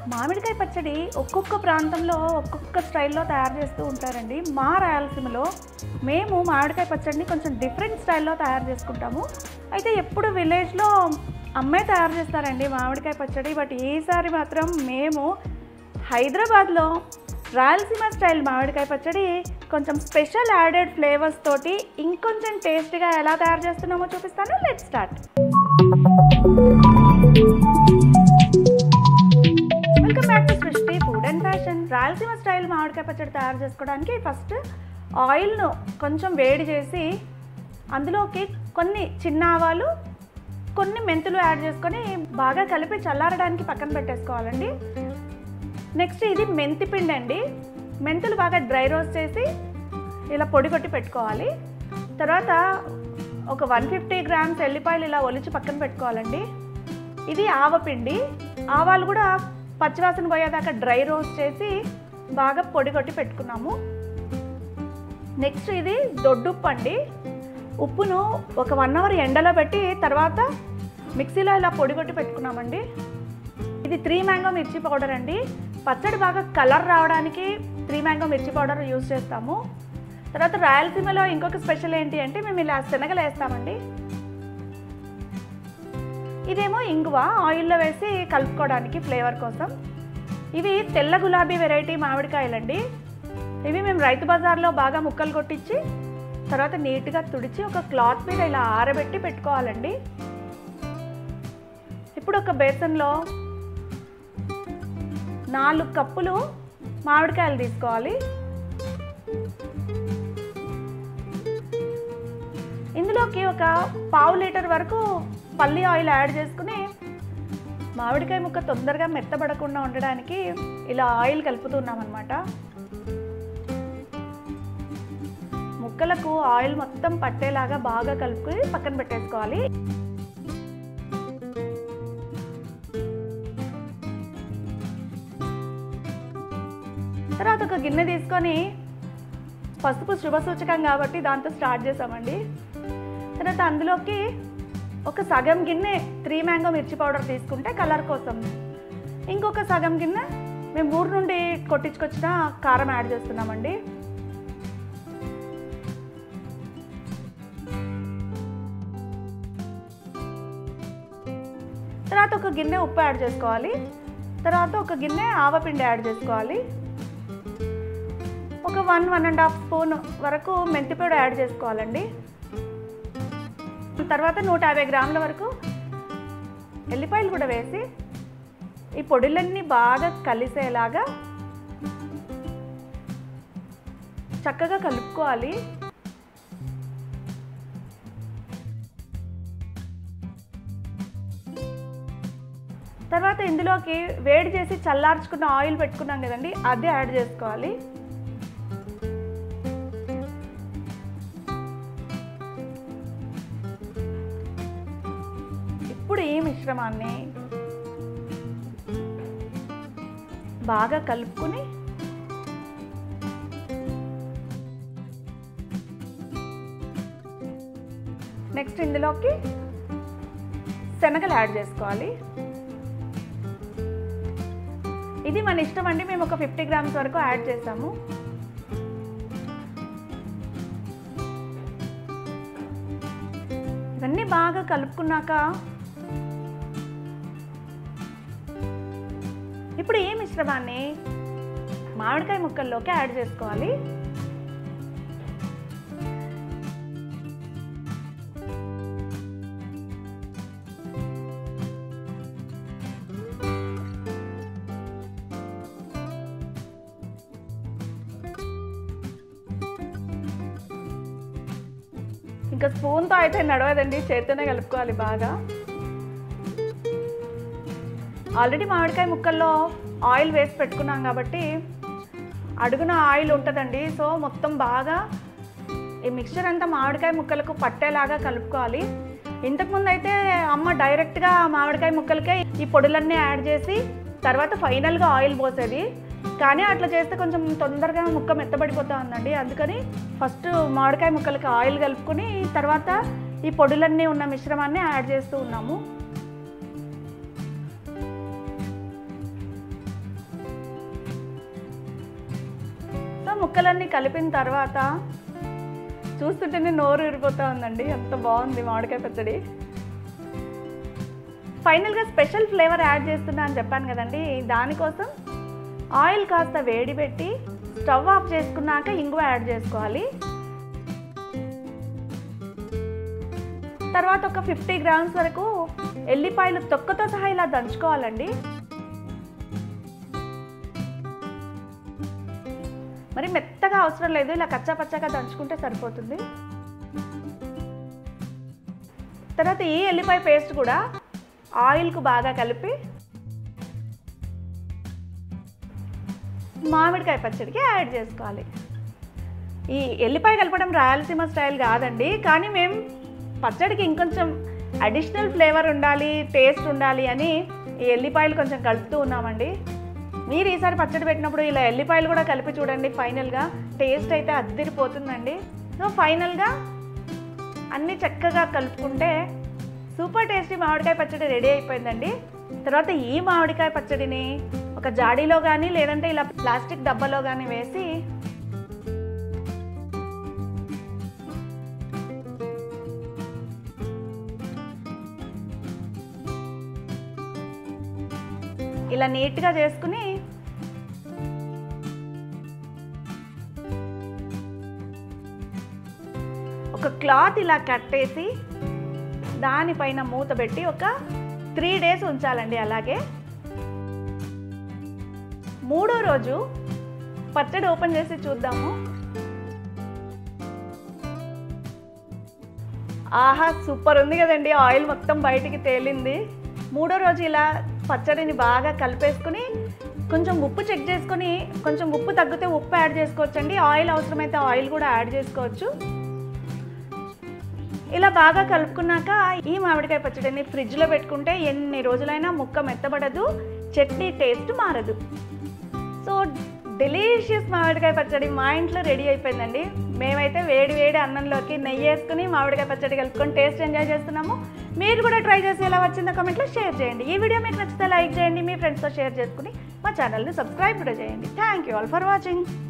మామిడికాయ పచ్చడి ఒక్కొక్క ప్రాంతంలో ఒక్కొక్క స్టైల్లో తయారు చేస్తూ ఉంటారండి మా రాయలసీమలో మేము మామిడికాయ పచ్చడిని కొంచెం డిఫరెంట్ స్టైల్లో తయారు చేసుకుంటాము అయితే ఎప్పుడు విలేజ్లో అమ్మే తయారు చేస్తారండి మామిడికాయ పచ్చడి బట్ ఈసారి మాత్రం మేము హైదరాబాద్లో రాయలసీమ స్టైల్ మామిడికాయ పచ్చడి కొంచెం స్పెషల్ యాడెడ్ ఫ్లేవర్స్ తోటి ఇంకొంచెం టేస్టీగా ఎలా తయారు చేస్తున్నామో చూపిస్తాను let start welcome back to Srishti food and fashion Rayalaseema style మామిడికాయ పచ్చడి తయారు చేసుకోవడానికి ఫస్ట్ ఆయిల్ను కొంచెం వేడి చేసి అందులోకి కొన్ని చిన్న ఆవాలు కొన్ని మెంతులు యాడ్ చేసుకొని బాగా కలిపి చల్లారడానికి పక్కన పెట్టేసుకోవాలండి నెక్స్ట్ ఇది మెంతి పిండి అండి మెంతులు బాగా డ్రై రోస్ట్ చేసి ఇలా పొడి కొట్టి పెట్టుకోవాలి తర్వాత ఒక వన్ ఫిఫ్టీ గ్రామ్స్ ఎల్లిపాయలు ఇలా ఒలిచి పక్కన పెట్టుకోవాలండి ఇది ఆవపిండి ఆవాలు కూడా పచ్చివాసన పోయేదాకా డ్రై రోస్ట్ చేసి బాగా పొడి కొట్టి పెట్టుకున్నాము నెక్స్ట్ ఇది దొడ్డుప్పు అండి ఉప్పును ఒక వన్ అవర్ ఎండలో పెట్టి తర్వాత మిక్సీలో ఇలా పొడి కొట్టి పెట్టుకున్నామండి ఇది త్రీ మ్యాంగో మిర్చి పౌడర్ అండి పచ్చడి బాగా కలర్ రావడానికి త్రీ మ్యాంగో మిర్చి పౌడర్ యూస్ చేస్తాము తర్వాత రాయలసీమలో ఇంకొక స్పెషల్ ఏంటి అంటే మేము ఇలా శనగలు వేస్తామండి ఇదేమో ఇంగువ ఆయిల్లో వేసి కలుపుకోవడానికి ఫ్లేవర్ కోసం ఇవి తెల్ల గులాబీ వెరైటీ మామిడికాయలండి ఇవి మేము రైతు బజార్లో బాగా ముక్కలు కొట్టించి తర్వాత నీట్గా తుడిచి ఒక క్లాత్ మీద ఇలా ఆరబెట్టి పెట్టుకోవాలండి ఇప్పుడు ఒక బేసన్లో నాలుగు కప్పులు మామిడికాయలు తీసుకోవాలి ఇందులోకి ఒక పావు లీటర్ వరకు పల్లి ఆయిల్ యాడ్ చేసుకుని మామిడికాయ ముక్క తొందరగా మెత్తబడకుండా ఉండడానికి ఇలా ఆయిల్ కలుపుతున్నాం అనమాట ముక్కలకు ఆయిల్ మొత్తం పట్టేలాగా బాగా కలుపుకొని పక్కన పెట్టేసుకోవాలి తర్వాత ఒక గిన్నె తీసుకొని పసుపు శుభ సూచకం కాబట్టి దాంతో స్టార్ట్ చేసామండి తర్వాత అందులోకి ఒక సగం గిన్నె త్రీ మ్యాంగో మిర్చి పౌడర్ తీసుకుంటే కలర్ కోసం ఇంకొక సగం గిన్నె మేము ఊరు నుండి కొట్టించుకొచ్చిన కారం యాడ్ చేస్తున్నామండి తర్వాత ఒక గిన్నె ఉప్పు యాడ్ చేసుకోవాలి తర్వాత ఒక గిన్నె ఆవపిండి యాడ్ చేసుకోవాలి ఒక one one and half spoon వరకు మెంతి పొడి యాడ్ చేసుకోవాలండి తర్వాత నూట యాభై గ్రాముల వరకు ఎల్లిపాయలు కూడా వేసి ఈ పొడులన్నీ బాగా కలిసేలాగా చక్కగా కలుపుకోవాలి తర్వాత ఇందులోకి వేడి చేసి చల్లార్చుకున్న ఆయిల్ పెట్టుకున్నాం కదండి అది యాడ్ చేసుకోవాలి ఇప్పుడు ఈ మిశ్రమాన్ని బాగా కలుపుకొని నెక్స్ట్ ఇందులోకి శనగలు యాడ్ చేసుకోవాలి ఇది మన ఇష్టం అండి మేము ఒక ఫిఫ్టీ గ్రామ్స్ వరకు యాడ్ చేసాము ఇవన్నీ బాగా కలుపుకున్నాక ఇప్పుడు ఈ మిశ్రమాన్ని మామిడికాయ ముక్కల్లోకి యాడ్ చేసుకోవాలి ఇంకా స్పూన్తో అయితే నడవదండి చేత్తోనే కలుపుకోవాలి బాగా ఆల్రెడీ మామిడికాయ ముక్కల్లో ఆయిల్ వేసి పెట్టుకున్నాం కాబట్టి అడుగున ఆయిల్ ఉంటుందండి సో మొత్తం బాగా ఈ మిక్చర్ అంతా మామిడికాయ ముక్కలకు పట్టేలాగా కలుపుకోవాలి ఇంతకుముందు అయితే అమ్మ డైరెక్ట్గా మామిడికాయ ముక్కలకే ఈ పొడులన్నీ యాడ్ చేసి తర్వాత ఫైనల్గా ఆయిల్ పోసేది కానీ అట్లా చేస్తే కొంచెం తొందరగా ముక్క మెత్తబడిపోతా ఉందండి అందుకని ఫస్ట్ మామిడికాయ ముక్కలకి ఆయిల్ కలుపుకొని తర్వాత ఈ పొడులన్నీ ఉన్న మిశ్రమాన్ని యాడ్ చేస్తూ ఉన్నాము ముక్కలన్నీ కలిపిన తర్వాత చూస్తుంటేనే నోరు ఊరిపోతా ఉందండి ఎంత బాగుంది మామిడికాయ పచ్చడి ఫైనల్గా స్పెషల్ ఫ్లేవర్ యాడ్ చేస్తున్నా అని చెప్పాను కదండి దానికోసం ఆయిల్ కాస్త వేడి పెట్టి స్టవ్ ఆఫ్ చేసుకున్నాక ఇంగువ యాడ్ చేసుకోవాలి తర్వాత ఒక ఫిఫ్టీ గ్రామ్స్ వరకు ఎల్లిపాయలు తొక్కతో సహా ఇలా దంచుకోవాలండి మరి మెత్తగా అవసరం లేదు ఇలా కచ్చా పచ్చగా దంచుకుంటే సరిపోతుంది తర్వాత ఈ ఎల్లిపాయ పేస్ట్ కూడా ఆయిల్కు బాగా కలిపి మామిడికాయ పచ్చడికి యాడ్ చేసుకోవాలి ఈ ఎల్లిపాయ కలపడం రాయలసీమ స్టైల్ కాదండి కానీ మేము పచ్చడికి ఇంకొంచెం అడిషనల్ ఫ్లేవర్ ఉండాలి టేస్ట్ ఉండాలి అని ఈ ఎల్లిపాయలు కొంచెం కలుపుతూ ఉన్నామండి మీరు ఈసారి పచ్చడి పెట్టినప్పుడు ఇలా ఎల్లిపాయలు కూడా కలిపి చూడండి ఫైనల్గా టేస్ట్ అయితే అద్దిరిపోతుందండి సో ఫైనల్గా అన్నీ చక్కగా కలుపుకుంటే సూపర్ టేస్టీ మామిడికాయ పచ్చడి రెడీ అయిపోయిందండి తర్వాత ఈ మామిడికాయ పచ్చడిని ఒక జాడీలో కానీ లేదంటే ఇలా ప్లాస్టిక్ డబ్బాలో కానీ వేసి ఇలా నీట్గా చేసుకుని ఒక క్లాత్ ఇలా కట్టేసి దానిపైన మూత పెట్టి ఒక త్రీ డేస్ ఉంచాలండి అలాగే మూడో రోజు పచ్చడి ఓపెన్ చేసి చూద్దాము ఆహా సూపర్ ఉంది కదండి ఆయిల్ మొత్తం బయటికి తేలింది మూడో రోజు ఇలా పచ్చడిని బాగా కలిపేసుకుని కొంచెం ఉప్పు చెక్ చేసుకొని కొంచెం ఉప్పు తగ్గితే ఉప్పు యాడ్ చేసుకోవచ్చండి ఆయిల్ అవసరమైతే ఆయిల్ కూడా యాడ్ చేసుకోవచ్చు ఇలా బాగా కలుపుకున్నాక ఈ మామిడికాయ పచ్చడిని ఫ్రిడ్జ్లో పెట్టుకుంటే ఎన్ని రోజులైనా ముక్క మెత్తబడదు చట్నీ టేస్ట్ మారదు సో డెలీషియస్ మామిడికాయ పచ్చడి మా ఇంట్లో రెడీ అయిపోయిందండి మేమైతే వేడి వేడి అన్నంలోకి నెయ్యి వేసుకుని మామిడికాయ పచ్చడి కలుపుకొని టేస్ట్ ఎంజాయ్ చేస్తున్నాము మీరు కూడా ట్రై చేసి ఎలా వచ్చిందో కామెంట్లో షేర్ చేయండి ఈ వీడియో మీకు నచ్చితే లైక్ చేయండి మీ ఫ్రెండ్స్తో షేర్ చేసుకుని మా ఛానల్ని సబ్స్క్రైబ్ కూడా చేయండి thank you all for watching